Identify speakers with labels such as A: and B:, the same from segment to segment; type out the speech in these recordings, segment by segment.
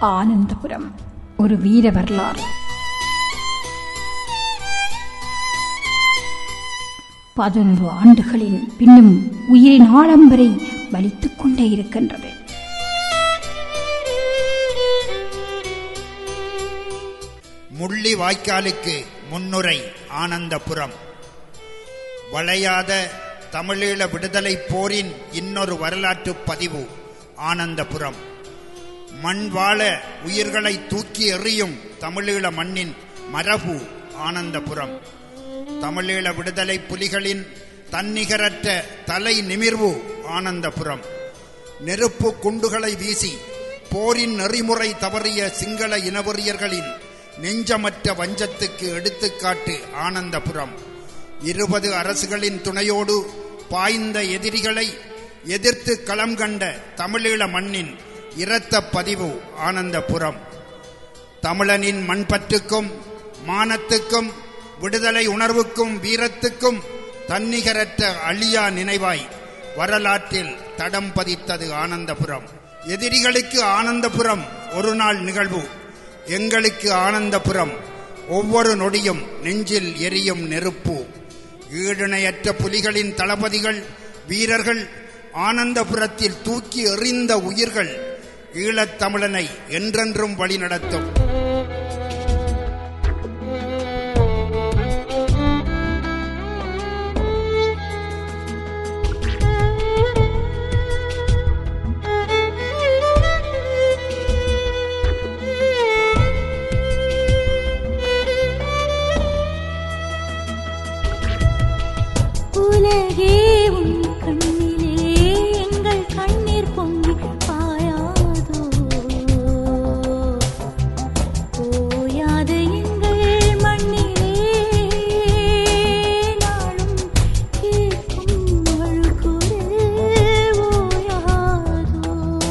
A: ஆனந்தபுரம் ஒரு வீர வரலாறு பதினொரு ஆண்டுகளின் பின்னும் உயிரின் ஆழம் வரை வலித்துக் கொண்டே இருக்கின்றது
B: முள்ளி வாய்க்காலுக்கு முன்னுரை ஆனந்தபுரம் வளையாத தமிழீழ விடுதலை போரின் இன்னொரு வரலாற்று பதிவு ஆனந்தபுரம் மண் வாழ உயிர்களை தூக்கி எறியும் தமிழீழ மண்ணின் மரபு ஆனந்தபுரம் தமிழீழ விடுதலை புலிகளின் தன்னிகரற்ற தலை நிமிர்வு ஆனந்தபுரம் நெருப்பு குண்டுகளை வீசி போரின் நெறிமுறை தவறிய சிங்கள இனவெறியர்களின் நெஞ்சமற்ற வஞ்சத்துக்கு எடுத்துக்காட்டு ஆனந்தபுரம் இருபது அரசுகளின் துணையோடு பாய்ந்த எதிரிகளை எதிர்த்து களம் கண்ட தமிழீழ மண்ணின் இரத்த பதிவு ஆனந்தபுரம் தமிழனின் மண்பற்றுக்கும் மானத்துக்கும் விடுதலை உணர்வுக்கும் வீரத்துக்கும் தன்னிகரற்ற அழியா நினைவாய் வரலாற்றில் தடம் பதித்தது ஆனந்தபுரம் எதிரிகளுக்கு ஆனந்தபுரம் ஒரு நாள் நிகழ்வு எங்களுக்கு ஆனந்தபுரம் ஒவ்வொரு நொடியும் நெஞ்சில் எரியும் நெருப்பு ஈடிணையற்ற புலிகளின் தளபதிகள் வீரர்கள் ஆனந்தபுரத்தில் தூக்கி எறிந்த உயிர்கள் ஈழத்தமிழனை என்றென்றும் வழிநடத்தும்
C: உலகே உன் கண்ணிலே எங்கள் கண்ணீர் பொங்கி பாயாதோ ஓயாத எங்கள் மண்ணிலே நாளும் கேட்கும் அழுகுரல் ஓயாதோ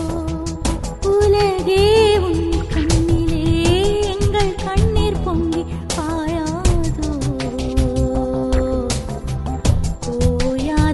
C: உலகே உன் கண்ணிலே எங்கள் கண்ணீர் பொங்கி பாயாதோ ஓயாத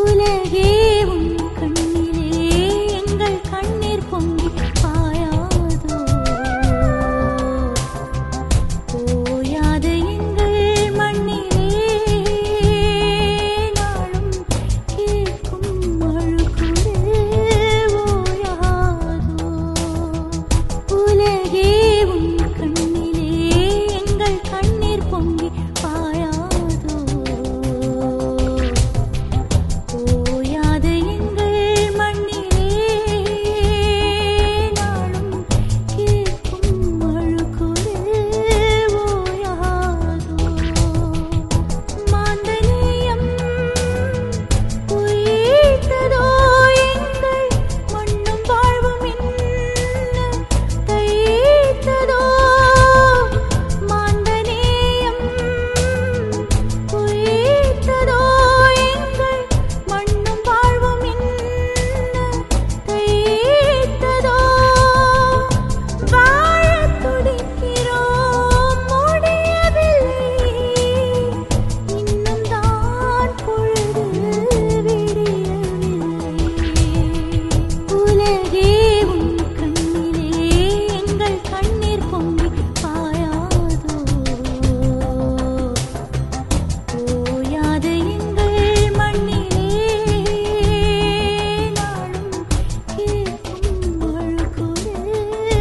C: உலகே உன் கண்ணிலே எங்கள் கண்ணீர் பொங்கி பாயாதோ ஓயாத எங்கள் மண்ணிலே நாளும் கேட்கும் அழுகுரல் ஓயாதோ உலகே உன் கண்ணிலே எங்கள் கண்ணீர் பொங்கி பாயாதோ ஓயாத எங்கள் மண்ணிலே நாளும் கேட்கும் அழுகுரல் ஓயாதோ மாந்தனியம் உயிர்த்ததோ எங்கள் மண்ணும் வாழ்வும் என்ன தைத்ததோ மாந்தநேயம் உயிர்த்ததோ எங்கள் மண்ணும் வாழ்வும் என்ன தைத்ததோ வாழத் துடிக்கிறோம் முடியவில்லை இன்னும் தான் பொழுது விடியவில்லை உலகே உன் கண்ணிலே எங்கள் கண்ணீர் பொங்கி பாயாதோ ஓயாத எங்கள் மண்ணிலே நாளும் கேட்கும் அழுகுரல்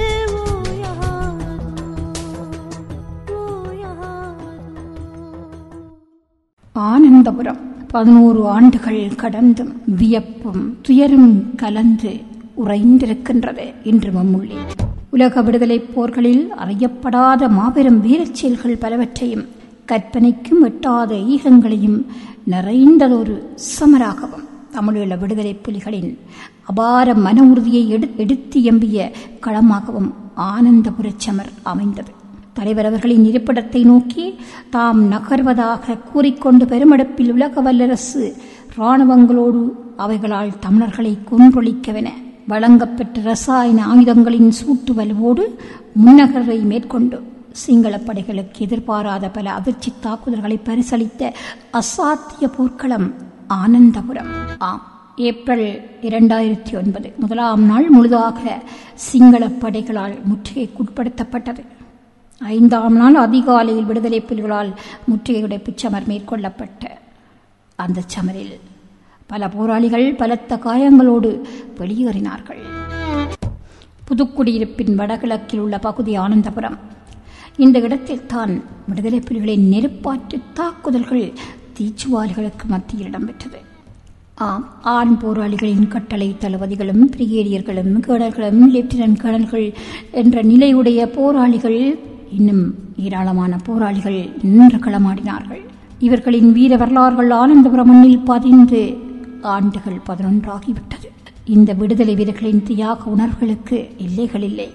C: ஓயாதோ
A: ஆனந்தபுரம் பதினோரு ஆண்டுகள் கடந்தும் வியப்பும் துயரும் கலந்து உறைந்திருக்கின்றது இன்று மம்முள்ளி உலக விடுதலைப் போர்களில் அறியப்படாத மாபெரும் வீரச் செயல்கள் பலவற்றையும் கற்பனைக்கும் எட்டாத ஈகங்களையும் நிறைந்ததொரு சமராகவும் தமிழீழ விடுதலை புலிகளின் அபார மன உறுதியை எடு- எடுத்து எம்பிய களமாகவும் ஆனந்தபுரச் சமர் அமைந்தது தலைவர் அவர்களின் இருப்பிடத்தை நோக்கி தாம் நகர்வதாக கூறிக்கொண்டு பெருமெடுப்பில் உலக வல்லரசு இராணுவங்களோடு அவைகளால் தமிழர்களை கொன்றொழிக்கவென வழங்கப்பெற்ற ரசாயன ஆயுதங்களின் சூட்டு வலுவோடு முன்னகர்வை மேற்கொண்டு சிங்களப் படைகளுக்கு எதிர்பாராத பல அதிர்ச்சி தாக்குதல்களை பரிசளித்த அசாத்திய போர்க்களம் ஆனந்தபுரம் ஆம் ஏப்ரல் இரண்டாயிரத்தி ஒன்பது முதலாம் நாள் முழுதாக சிங்களப் படைகளால் முற்றுகைக்குட்படுத்தப்பட்டது ஐந்தாம் நாள் அதிகாலையில் விடுதலை புலிகளால் முற்றுகையுடைப்புச் சமர் மேற்கொள்ளப்பட்ட அந்த சமரில் பல போராளிகள் பலத்த காயங்களோடு வெளியேறினார்கள் புதுக்குடியிருப்பின் வடகிழக்கில் உள்ள பகுதி ஆனந்தபுரம் இந்த இடத்தில் தான் விடுதலை புலிகளின் நெருப்பாற்று தாக்குதல்கள் தீச்சுவாலிகளுக்கு மத்தியில் இடம்பெற்றது ஆம் ஆண் போராளிகளின் கட்டளை தளபதிகளும் பிரிகேடியர்களும் கேடர்களும் லெப்டினன்ட் கேர்னல்கள் என்ற நிலையுடைய போராளிகள் இன்னும் ஏராளமான போராளிகள் நின்று களமாடினார்கள் இவர்களின் வீர வரலாறுகள் ஆனந்தபுரம் மண்ணில் பதிந்து ஆண்டுகள் பதினொன்றாகிவிட்டது இந்த விடுதலை வீரர்களின் தியாக உணர்வுகளுக்கு எல்லைகள் இல்லை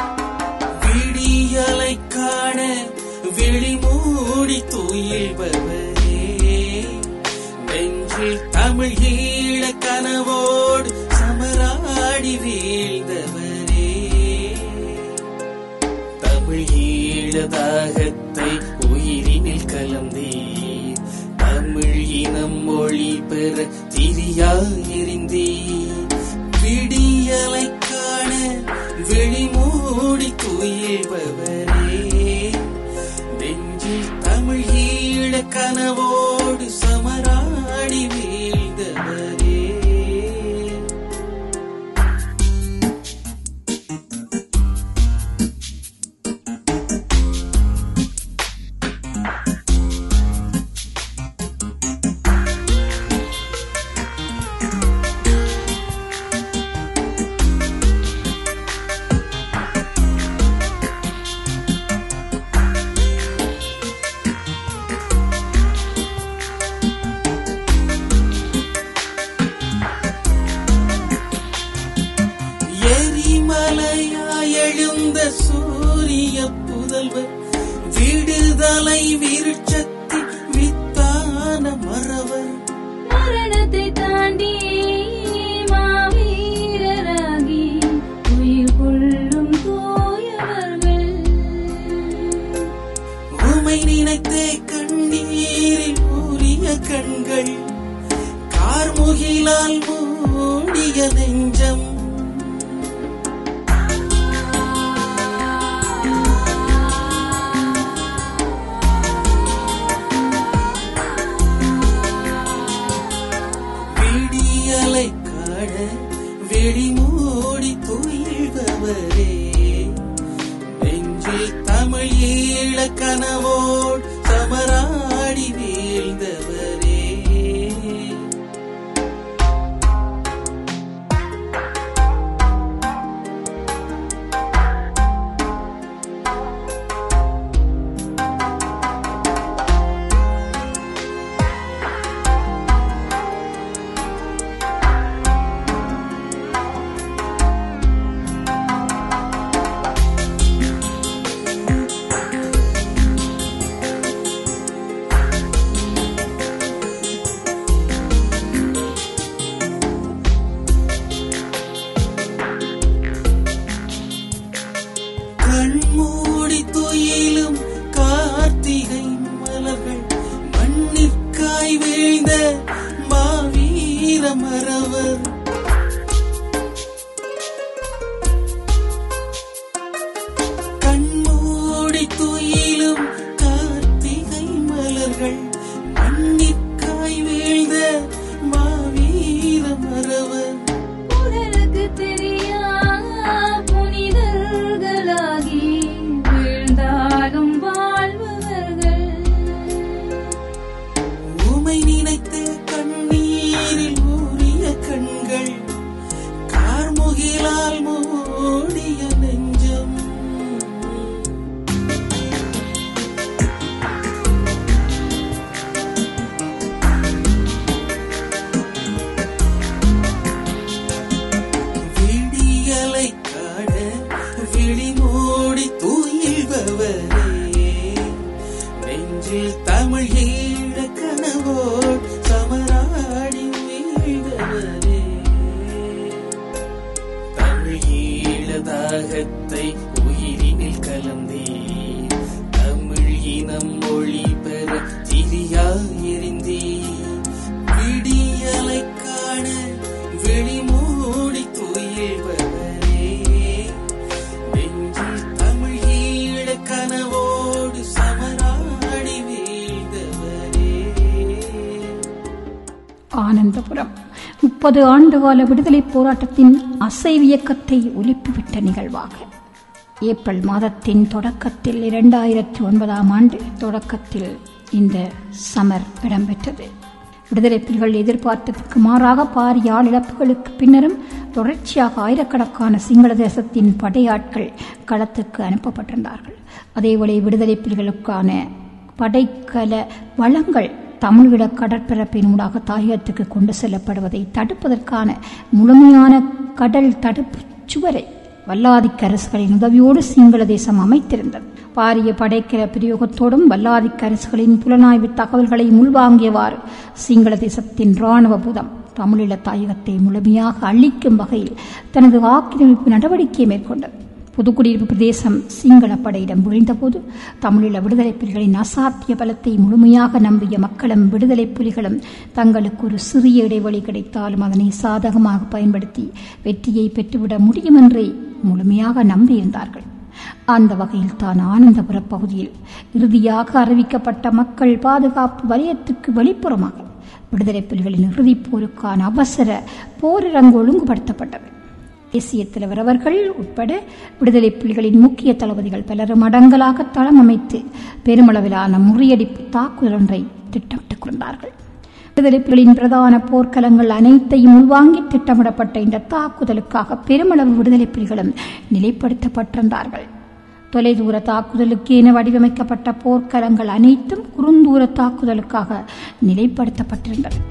D: விடியலை காண விழி மூடி துயில்பவரே நெஞ்சில் தமிழ் ஈழ கனவோடு சமராடி வீழ்ந்தவரே தமிழ் ஈழ தாகத்தை உயிரினில் கலந்தீர் தமிழ் இனம் மொழி பெற திரியாயிருந்தீர் விடியலை காண விழி மூடி துயில்பவரே நெஞ்சில் தமிழ் ஈழ கனவோடு சமராடி வீழ்ந்தவரே எரிமலையாய் எழுந்த சூரிய புதல்வர் விடுதலை விருட்சத்தின் வித்தான மறவர்
C: மரணத்தை தாண்டி மாவீரராகி உயிர் கொள்ளும் தோயவர்கள்
D: உமை நினைத்தே கண்ணீரில் ஊறிய கண்கள் கார்முகில் மூடிய நெஞ்சம் விடியலை காண விழி மூடி துயில்பவரே நெஞ்சில் தமிழ் ஈழ கனவோடு சமராடி வீழ்ந்தவரே கண்மூடி துயிலும் கார்த்திகை மலர்கள் மண்ணிற்காய் வீழ்ந்த மாவீர மறவர் கண்மூடி துயிலும் கார்த்திகை மலர்கள் மண்ணிற்காய் வீழ்ந்த மாவீர மறவர்
C: உடலுக்கு தெரியா புனிதர்களாகி வீழ்ந்தாலும் வாழ்பவர்கள்
D: உமை நினைத்து கண்ணீரில் ஊறிய கண்கள் கார்முகிலால் மூடிய நெஞ்சம் விடியலை காண விழி மூடி தூயில்பவரே நெஞ்சில் தமிழ் ஈழ கனவோடு சமராடி வீழ்ந்தவரே தமிழ் ஈழ தாகத்தை உயிரினில் கலந்தே தமிழ் இனம் மொழி பெற திரியாயிருந்தே விடியலை காண விழி மூடி துயில்பவரே நெஞ்சில் தமிழ் ஈழ கனவோடு சமராடி வீழ்ந்தவரே
A: ஆனந்தபுரம் முப்பது ஆண்டுகால விடுதலைப் போராட்டத்தின் அசைவியக்கத்தை ஒலிப்பிவிட்ட நிகழ்வாக ஏப்ரல் மாதத்தின் தொடக்கத்தில் இரண்டாயிரத்தி ஒன்பதாம் ஆண்டு தொடக்கத்தில் இந்த சமர் இடம்பெற்றது விடுதலை புலிகள் எதிர்பார்த்ததற்கு மாறாக பாரிய ஆள் இழப்புகளுக்கு பின்னரும் தொடர்ச்சியாக ஆயிரக்கணக்கான சிங்கள தேசத்தின் படையாட்கள் களத்துக்கு அனுப்பப்பட்டிருந்தார்கள் அதேவேளை விடுதலை புலிகளுக்கான படைக்கல வளங்கள் தமிழீழ கடற்பரப்பினூடாக தாயகத்துக்கு கொண்டு செல்லப்படுவதை தடுப்பதற்கான முழுமையான கடல் தடுப்பு சுவரை வல்லாதிக்க அரசுகளின் உதவியோடு சிங்கள தேசம் அமைத்திருந்தது பாரிய படைக்கல பிரயோகத்தோடும் வல்லாதிக்க அரசுகளின் புலனாய்வு தகவல்களை உள்வாங்கியவாறு சிங்கள தேசத்தின் இராணுவ பூதம் தமிழீழ தாயகத்தை முழுமையாக அழிக்கும் வகையில் தனது ஆக்கிரமிப்பு நடவடிக்கையை மேற்கொண்டது புதுக்குடியிருப்பு பிரதேசம் சிங்கள படையிடம் விழுந்தபோது தமிழீழ விடுதலை புலிகளின் அசாத்திய பலத்தை முழுமையாக நம்பிய மக்களும் விடுதலை புலிகளும் தங்களுக்கு ஒரு சிறிய இடைவெளி கிடைத்தாலும் அதனை சாதகமாக பயன்படுத்தி வெற்றியை பெற்றுவிட முடியும் என்றே முழுமையாக நம்பியிருந்தார்கள் அந்த வகையில் தான் ஆனந்தபுர பகுதியில் இறுதியாக அறிவிக்கப்பட்ட மக்கள் பாதுகாப்பு வலயத்துக்கு வெளிப்புறமாக விடுதலை புலிகளின் இறுதிப் போருக்கான அவசர போரிரங்கு ஒழுங்குபடுத்தப்பட்டது தேசிய தலைவர் அவர்கள் உட்பட விடுதலை புலிகளின் முக்கிய தளபதிகள் பலரும் அடங்கலாக தளம் அமைத்து பெருமளவிலான முறியடிப்பு தாக்குதல் ஒன்றை திட்டமிட்டுக் கொண்டார்கள் விடுதலை புலிகளின் பிரதான போர்க்களங்கள் அனைத்தையும் உள்வாங்கி திட்டமிடப்பட்ட இந்த தாக்குதலுக்காக பெருமளவு விடுதலை புலிகளும் நிலைப்படுத்தப்பட்டிருந்தார்கள் தொலைதூர தாக்குதலுக்கு என வடிவமைக்கப்பட்ட போர்க்களங்கள் அனைத்தும் குறுந்தூர தாக்குதலுக்காக நிலைப்படுத்தப்பட்டிருந்தது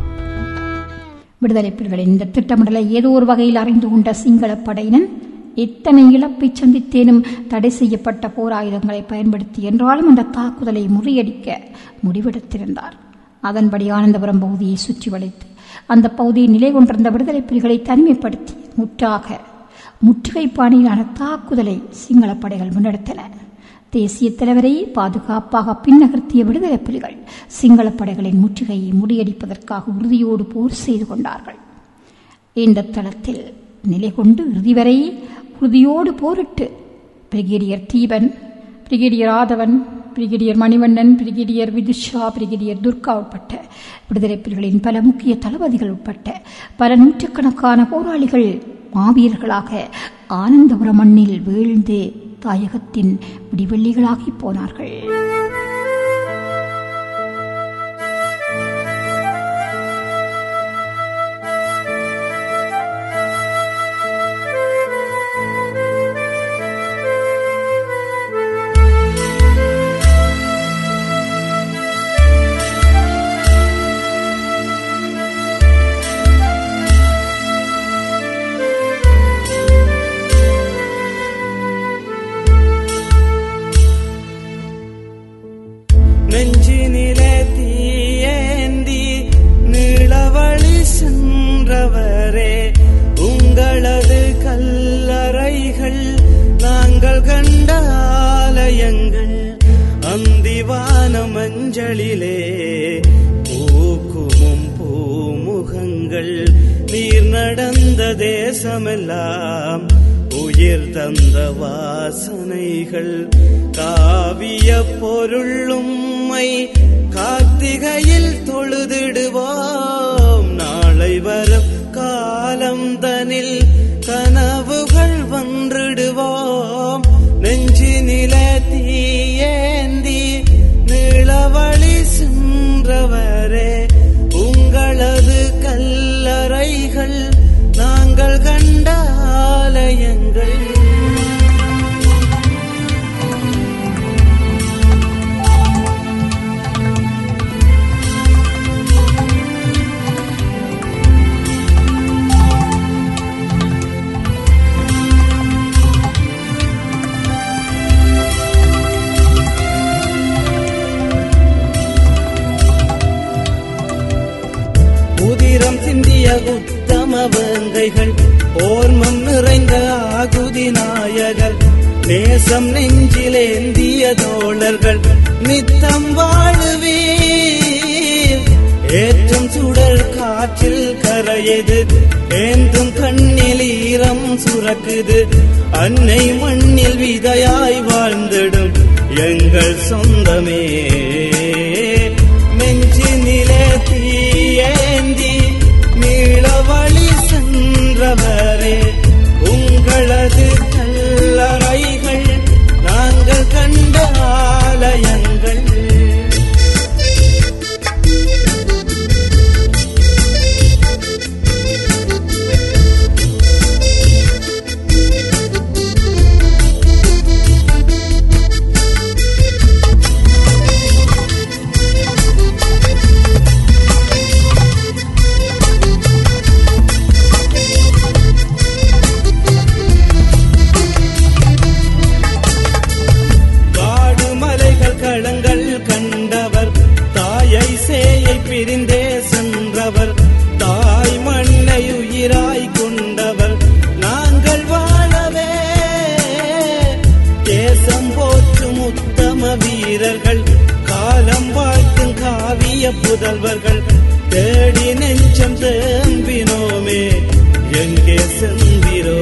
A: விடுதலை புலிகளின் இந்த திட்டமிடலை ஏதோ ஒரு வகையில் அறிந்து கொண்ட சிங்கள படையினன் எத்தனை இழப்பை சந்தித்தேனும் தடை செய்யப்பட்ட போர் ஆயுதங்களை பயன்படுத்தி என்றாலும் அந்த தாக்குதலை முறியடிக்க முடிவெடுத்திருந்தார் அதன்படி ஆனந்தபுரம் பகுதியை சுற்றி வளைத்து அந்த பகுதியில் நிலை கொண்டிருந்த விடுதலை புலிகளை தனிமைப்படுத்தி முற்றாக முற்றுகை பாணியிலான தாக்குதலை சிங்கள படைகள் முன்னெடுத்தன தேசிய தலைவரை பாதுகாப்பாக பின்னகர்த்திய விடுதலை புலிகள் சிங்கள படைகளின் முற்றுகையை முறியடிப்பதற்காக உறுதியோடு போர் செய்து கொண்டார்கள் இந்த தளத்தில் நிலை கொண்டு இறுதி வரை உறுதியோடு போரிட்டு brigadier Theepan brigadier Aathavan brigadier Manivannan brigadier Vithusha brigadier Durga உட்பட்ட விடுதலை புலிகளின் பல முக்கிய தளபதிகள் உட்பட்ட பல நூற்றுக்கணக்கான போராளிகள் மாவீரர்களாக ஆனந்தபுர மண்ணில் வீழ்ந்து தாயகத்தின் விடிவெள்ளிகளாகி போனார்கள்
D: நெஞ்சினிலே தீயேந்தி நீளவழி சென்றவரே உங்களது கல்லறைகள் நாங்கள் கண்ட ஆலயங்கள் அந்திவான மஞ்சளிலே பூக்குமும் பூமுகங்கள் நீர் நடந்த தேசமெல்லாம் உயிர் தந்த வாசனைகள் காவிய பொருளும்மை கார்த்திகையில் தொழுதிடுவோம் நாளை வரும் காலம் தனில் கனவுகள் வந்திடுவோம் நெஞ்சினில தீயேந்தி நீளவழி சென்றவரே உங்களது கல்லறைகள் நாங்கள் கண்ட ஆலயங்கள் உதிரம் சிந்திய உத்தம வேங்கைகள் ஓர்மம் நிறைந்த ஆகுதி நாயகர் நேசம் நெஞ்சிலேந்திய தோழர்கள் நித்தம் வாழுவீர் ஏற்றும் சுடர் காற்றில் கரையது ஏந்தும் கண்ணில் ஈரம் சுரக்குது அன்னை மண்ணில் விதையாய் வாழ்ந்திடும் எங்கள் சொந்தமே நெஞ்சினிலே தீயேந்தி நீளவழி சென்றவரே உங்களது கல்லறைகள் நாங்கள் கண்ட ஆலயங்கள் காடு மலைகள் களங்கள் கண்டவர் தாயை சேயை பிரிந்தே சென்றவர் தாய் மண்ணை உயிராய் கொண்டவர் நாங்கள் வாழவே தேசம் போற்றும் உத்தம வீரர்கள் காலம் வாழ்த்தும் காவிய புதல்வர்கள் தேடி நெஞ்சம் தேம்பினோமே எங்கே செந்திரோ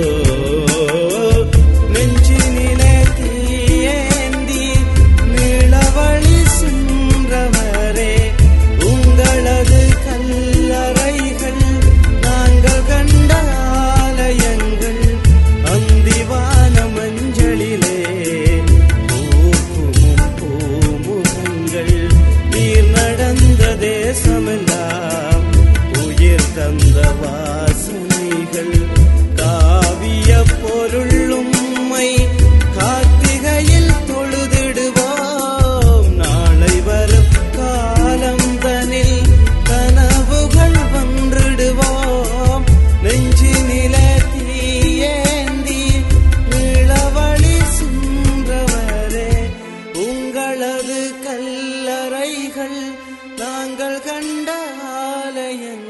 D: நெஞ்சினிலே தீயேந்தி நீளவழி சென்றவரே உங்களது கல்லறைகள் நாங்கள் கண்ட ஆலயங்கள் அந்திவான மஞ்சளிலே பூக்குமும் பூமுகங்கள் நீர் நடந்த தேசமெல்லாம் உயிர் தந்த வாசனைகள் காவிய பொருளும்மை கார்த்திகையில் தொழுதிடுவோம் நாளை வரும் காலம் தனில் கனவுகள் வந்திடுவோம் நெஞ்சினிலே தீயேந்தி இளவழி சென்றவரே உங்களது கல்லறைகள் நாங்கள் கண்ட ஆலயங்கள்